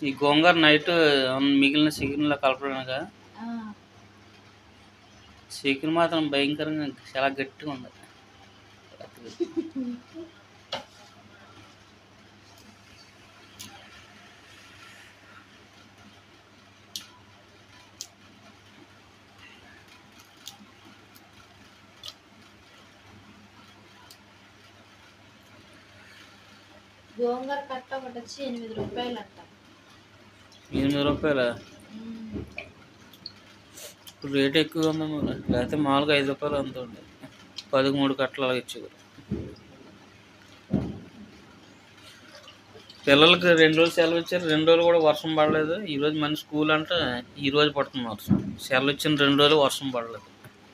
ఈ గోంగూర నైట్ మిగిలిన చికెన్లో కలపడానిక ఆ, చికెన్ మాత్రం భయంకరంగా చాలా గట్టిగా ఉంది గోంగూర కట్ట ఒకటి వచ్చి ఎనిమిది రూపాయలు అంట ఎనిమిది రూపాయలు ఉమ్. ఇప్పుడు రేట్ ఎక్కువ ఉంది మరి లేకపోతే మామూలుగా ఐదు రూపాయలు అంత ఉంది పదికి మూడు కట్టలు అలా ఇచ్చేవారు పిల్లలకి రెండు రోజులు సెలవు ఇచ్చారు రెండు రోజులు కూడా వర్షం పడలేదు ఈ రోజు మన స్కూల్ అంటే ఈ రోజు పడుతుంది వర్షం సెలవు ఇచ్చిన రెండు రోజులు వర్షం పడలేదు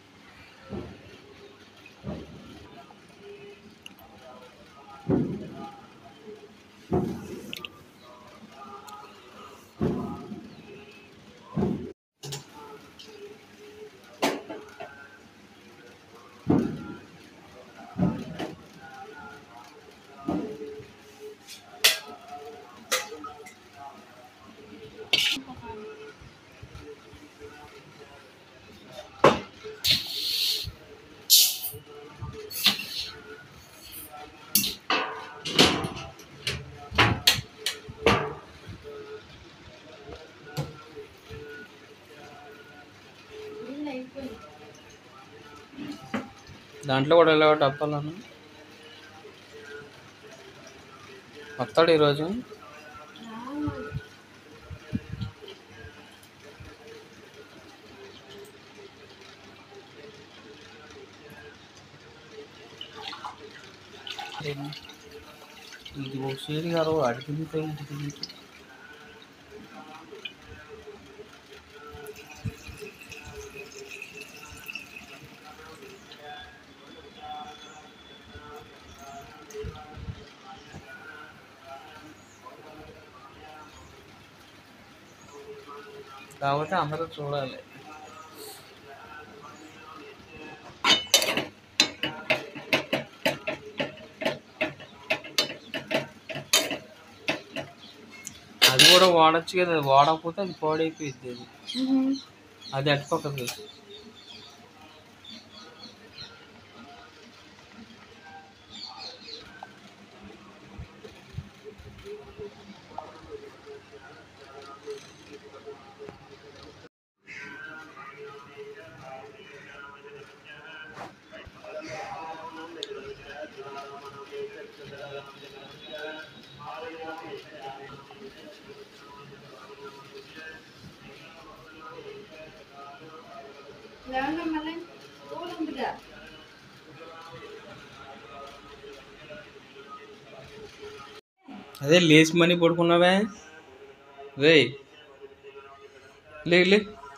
నీళ్ళు అయిపోయి దాంట్లో కూడా ఎలా డబ్బాలను వస్తాడు ఈరోజు ఇది ఒక సైడ్ గారు అడిగింది ఇంటికి కాబట్టి అందరూ చూడాలి అది కూడా వాడచ్చు కదా అది వాడకపోతే అది పాడైపోయింది అది అది అటుపక్కది లేవన్నా మళ్ళీ స్కూల్ ఉందిగా అదే లేచి మనీ పడుకున్నావే రే లే లే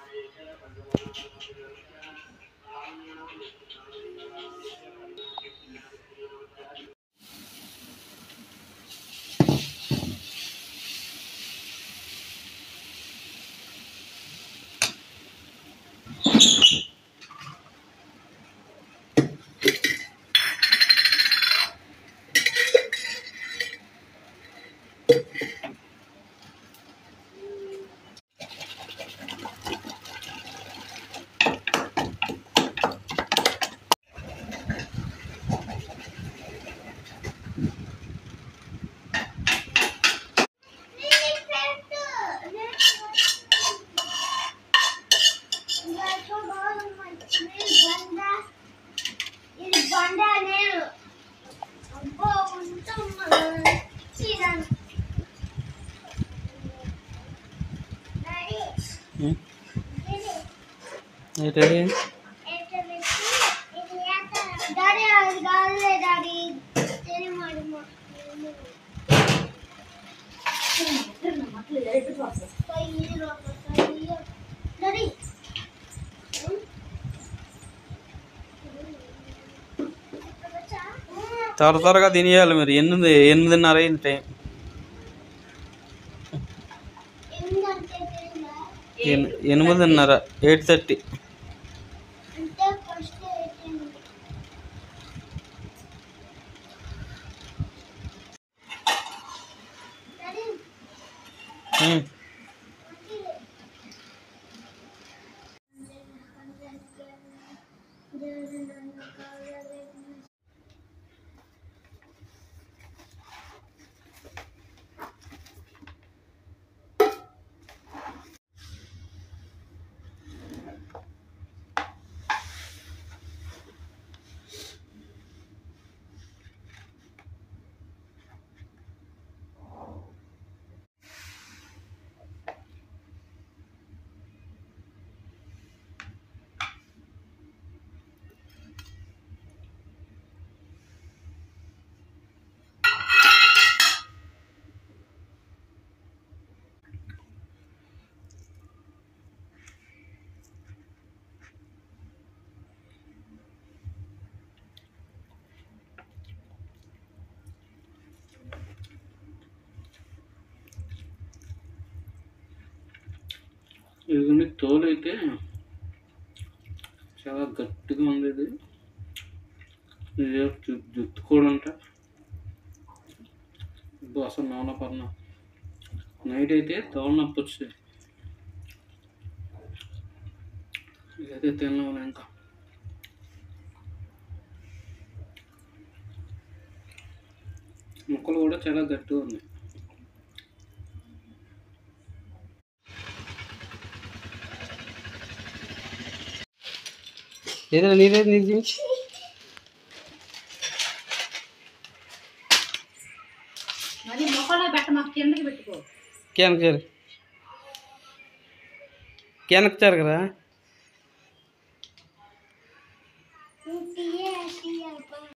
ఉం? ఏంటది డాడీ అది కాదులే డాడీ తిని మరి డాడీ త్వర త్వరగా తినేయాలి మీరు ఎనిమిది ఎనిమిదిన్నర అయింది టైం ఎందుకంటే తెలియదా ఎన్- ఎనిమిదిన్నర ఎయిట్ థర్టీ అంటే ఫస్ట్ ఎయిటీన్ డాడీ ఉమ్. ఇదిగోండి తోలు అయితే చాలా గట్టిగా ఉంది ఇది ఇది జు- జుట్టు కూడా అంట ఇదో అసలు నవన పర్ణ నైట్ అయితే తోలు నొప్పి వచ్చింది ఇదైతే తిన్నాను ఇంకా ముక్కలు కూడా చాలా గట్టిగా ఉన్నాయి ఏదైనా నీదేది నీది చూపించి మరి మొక్కలో పెట్ట మాకు కిందకి పెట్టుకో కేనకు చేరు కేనకు చేరు కదా